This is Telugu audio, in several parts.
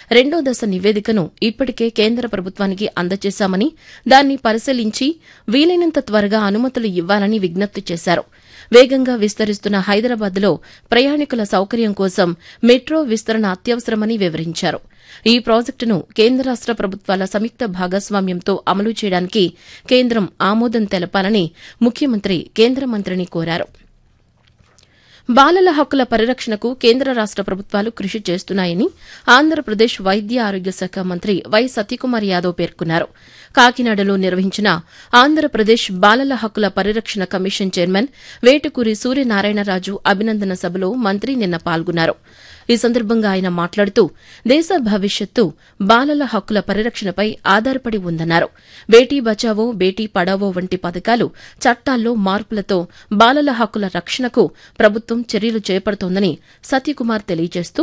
రెండో దశ నివేదికను ఇప్పటికే కేంద్ర ప్రభుత్వానికి అందజేశామని దాన్ని పరిశీలించి వీలైనంత త్వరగా అనుమతులు ఇవ్వాలని విజ్ఞప్తి చేశారు వేగంగా విస్తరిస్తున్న హైదరాబాద్లో ప్రయాణికుల సౌకర్యం కోసం మెట్రో విస్తరణ అత్యవసరమని వివరించారు ఈ ప్రాజెక్టును కేంద్ర రాష్ట ప్రభుత్వాల సంయుక్త భాగస్వామ్యంతో అమలు చేయడానికి కేంద్రం ఆమోదం తెలపాలని ముఖ్యమంత్రి కేంద్ర మంత్రిని కోరారు బాలల హక్కుల పరిరక్షణకు కేంద్ర రాష్ట ప్రభుత్వాలు కృషి చేస్తున్నాయని ఆంధ్రప్రదేశ్ వైద్య ఆరోగ్య శాఖ మంత్రి వై సత్యకుమార్ యాదవ్ పేర్కొన్నారు కాకినాడలో నిర్వహించిన ఆంధ్రప్రదేశ్ బాలల హక్కుల పరిరక్షణ కమిషన్ చైర్మన్ వేటుకూరి సూర్యనారాయణరాజు అభినందన సభలో మంత్రి నిన్న పాల్గొన్నారు ఈ సందర్భంగా ఆయన మాట్లాడుతూ దేశ భవిష్యత్తు బాలల హక్కుల పరిరక్షణపై ఆధారపడి ఉందన్నారు బేటీ బచావో బేటీ పడావో వంటి పథకాలు చట్టాల్లో మార్పులతో బాలల హక్కుల రక్షణకు ప్రభుత్వం చర్యలు చేపడుతోందని సత్యకుమార్ తెలియజేస్తూ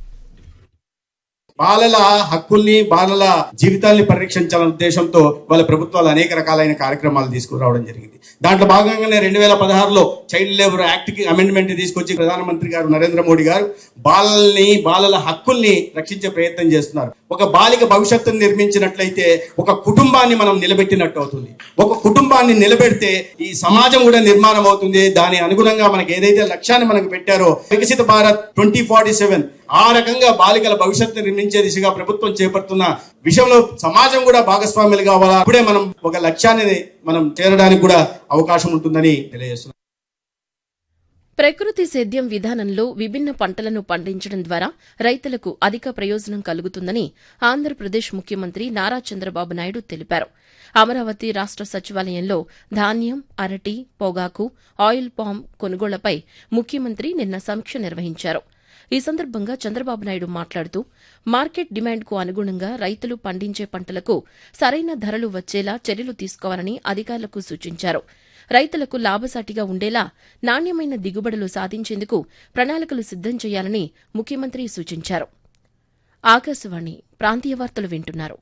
బాలల హక్కుల్ని బాలల జీవితాల్ని పరిరక్షించాలనే ఉద్దేశంతో వాళ్ళ ప్రభుత్వాలు అనేక రకాలైన కార్యక్రమాలు తీసుకురావడం జరిగింది దాంట్లో భాగంగానే రెండు వేల పదహారులో చైల్డ్ లేబర్ యాక్ట్ కి అమెండ్మెంట్ తీసుకొచ్చి ప్రధానమంత్రి గారు నరేంద్ర మోడీ గారు బాలల్ని బాలల హక్కుల్ని రక్షించే ప్రయత్నం చేస్తున్నారు ఒక బాలిక భవిష్యత్తును నిర్మించినట్లయితే ఒక కుటుంబాన్ని మనం నిలబెట్టినట్టు అవుతుంది ఒక కుటుంబాన్ని నిలబెడితే ఈ సమాజం కూడా నిర్మాణం అవుతుంది దాని అనుగుణంగా మనకి ఏదైతే లక్ష్యాన్ని మనకు పెట్టారో వికసిత భారత్ ట్వంటీ ఫార్టీ సెవెన్ ఆ రకంగా బాలికల భవిష్యత్తు నిర్మించే దిశగా ప్రభుత్వం చేపడుతున్న విషయంలో సమాజం కూడా భాగస్వాములు కావాలా అప్పుడే మనం ఒక లక్ష్యాన్ని మనం చేరడానికి కూడా అవకాశం ఉంటుందని తెలియజేస్తున్నాం ప్రకృతి సేద్యం విధానంలో విభిన్న పంటలను పండించడం ద్వారా రైతులకు అధిక ప్రయోజనం కలుగుతుందని ఆంధ్రప్రదేశ్ ముఖ్యమంత్రి నారా చంద్రబాబు నాయుడు తెలిపారు అమరావతి రాష్ట సచివాలయంలో ధాన్యం అరటి పొగాకు ఆయిల్ పామ్ కొనుగోళ్లపై ముఖ్యమంత్రి నిన్న సమీక్ష నిర్వహించారు ఈ సందర్భంగా చంద్రబాబు నాయుడు మాట్లాడుతూ మార్కెట్ డిమాండ్కు అనుగుణంగా రైతులు పండించే పంటలకు సరైన ధరలు వచ్చేలా చర్యలు తీసుకోవాలని అధికారులకు సూచించారు రైతులకు లాభసాటిగా ఉండేలా నాణ్యమైన దిగుబడులు సాధించేందుకు ప్రణాళికలు సిద్దం చేయాలని ముఖ్యమంత్రి సూచించారు ఆకాశవాణి ప్రాంతీయ వార్తలు వింటున్నారు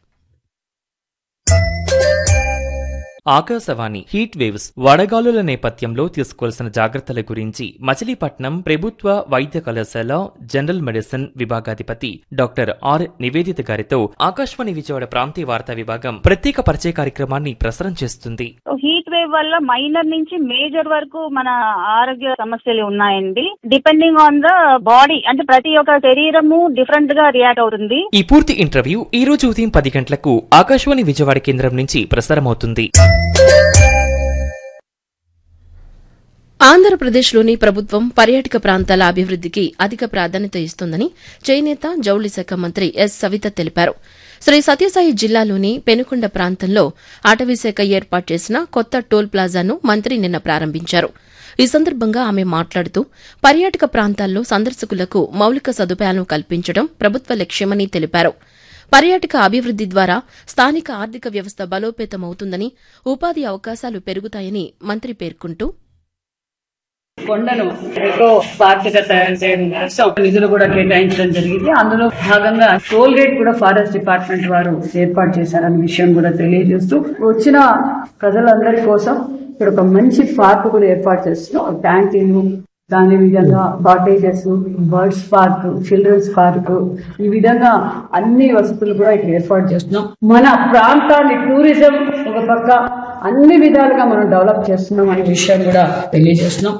ఆకాశవాణి హీట్ వేవ్స్ వడగాలుల నేపథ్యంలో తీసుకోవాల్సిన జాగ్రత్తల గురించి మచిలీపట్నం ప్రభుత్వ వైద్య కళాశాల జనరల్ మెడిసిన్ విభాగాధిపతి డాక్టర్ ఆర్ నివేదిత గారితో ఆకాశవాణి విజయవాడ ప్రాంతీయ వార్తా విభాగం ప్రత్యేక పరిచయ కార్యక్రమాన్ని ప్రసారం చేస్తుంది హీట్ వేవ్ వల్ల మైనర్ నుంచి మేజర్ వరకు మన ఆరోగ్య సమస్యలు ఉన్నాయండి డిపెండింగ్ ఆన్ ద బాడీ అంటే ప్రతి ఒక్క శరీరము డిఫరెంట్ గా రియాక్ట్ అవుతుంది ఈ పూర్తి ఇంటర్వ్యూ ఈ రోజు ఉదయం పది గంటలకు ఆకాశవాణి విజయవాడ కేంద్రం నుంచి ప్రసారమవుతుంది ఆంధ్రప్రదేశ్లోని ప్రభుత్వం పర్యాటక ప్రాంతాల అభివృద్దికి అధిక ప్రాధాన్యత ఇస్తోందని చేనేత జౌళి శాఖ మంత్రి ఎస్ సవిత తెలిపారు శ్రీ సత్యసాయి జిల్లాలోని పెనుకొండ ప్రాంతంలో అటవీశాఖ ఏర్పాటు చేసిన కొత్త టోల్ ప్లాజాను మంత్రి నిన్న ప్రారంభించారు ఈ సందర్భంగా ఆమె మాట్లాడుతూ పర్యాటక ప్రాంతాల్లో సందర్శకులకు మౌలిక సదుపాయాలను కల్పించడం ప్రభుత్వ లక్ష్యమని తెలిపారు పర్యాటక అభివృద్ది ద్వారా స్థానిక ఆర్థిక వ్యవస్థ బలోపేతమవుతుందని ఉపాధి అవకాశాలు పెరుగుతాయని మంత్రి పేర్కొంటూ కొండను ఎకో పార్క్ గా తయారు చేయడం కోసం నిధులు కూడా కేటాయించడం జరిగింది అందులో భాగంగా టోల్ గేట్ కూడా ఫారెస్ట్ డిపార్ట్మెంట్ వారు ఏర్పాటు చేశారనే విషయం కూడా తెలియజేస్తూ వచ్చిన ప్రజలందరి కోసం ఇక్కడ ఒక మంచి పార్క్ కూడా ఏర్పాటు చేస్తున్నాం ట్యాంకీలు దాని విధంగా cottages birds park children's park ఈ విధంగా అన్ని వసతులు కూడా ఇక్కడ ఏర్పాటు చేస్తున్నాం మన ప్రాంతాన్ని టూరిజం ఒక పక్క అన్ని విధాలుగా మనం డెవలప్ చేస్తున్నాం అనే విషయం కూడా తెలియజేస్తున్నాం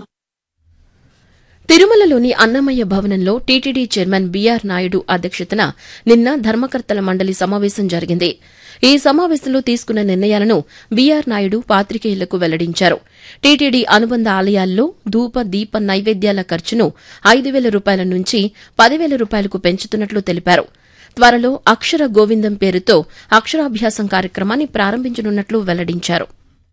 తిరుమలలోని అన్నమయ్య భవనంలో టీటీడీ చైర్మన్ బీఆర్ నాయుడు అధ్యక్షతన నిన్న ధర్మకర్తల మండలి సమావేశం జరిగింది ఈ సమావేశంలో తీసుకున్న నిర్ణయాలను బీఆర్ నాయుడు పాత్రికేయులకు వెల్లడించారు టీటీడీ అనుబంధ ఆలయాల్లో ధూప దీప నైవేద్యాల ఖర్చును ఐదు వేల రూపాయల నుంచి పదివేల రూపాయలకు పెంచుతున్నట్లు తెలిపారు త్వరలో అక్షర గోవిందం పేరుతో అక్షరాభ్యాసం కార్యక్రమాన్ని ప్రారంభించనున్నట్లు వెల్లడించారు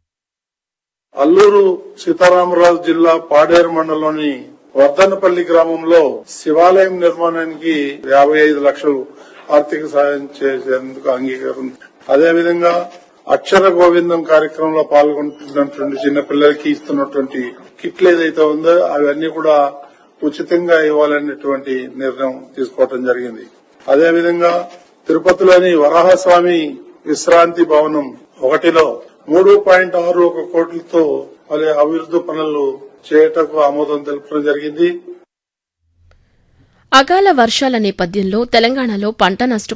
అల్లూరు సీతారామరాజు జిల్లా పాడేరు మండలంలోని వర్ధనపల్లి గ్రామంలో శివాలయం నిర్మాణానికి యాభై ఐదు లక్షలు ఆర్థిక సాయం చేసేందుకు అంగీకారం అదేవిధంగా అక్షర గోవిందం కార్యక్రమంలో పాల్గొంటున్నటువంటి చిన్నపిల్లలకి ఇస్తున్నటువంటి కిట్లు ఏదైతే ఉందో అవన్నీ కూడా ఉచితంగా ఇవ్వాలనేటువంటి నిర్ణయం తీసుకోవడం జరిగింది అదేవిధంగా తిరుపతిలోని వరాహస్వామి విశ్రాంతి భవనం ఒకటిలో మూడు పాయింట్ ఆరు ఒక కోట్లతో మరి అభివృద్ధి పనులు చేయటకు ఆమోదం తెలపడం జరిగింది అకాల వర్షాల నేపథ్యంలో తెలంగాణలో పంట నష్టం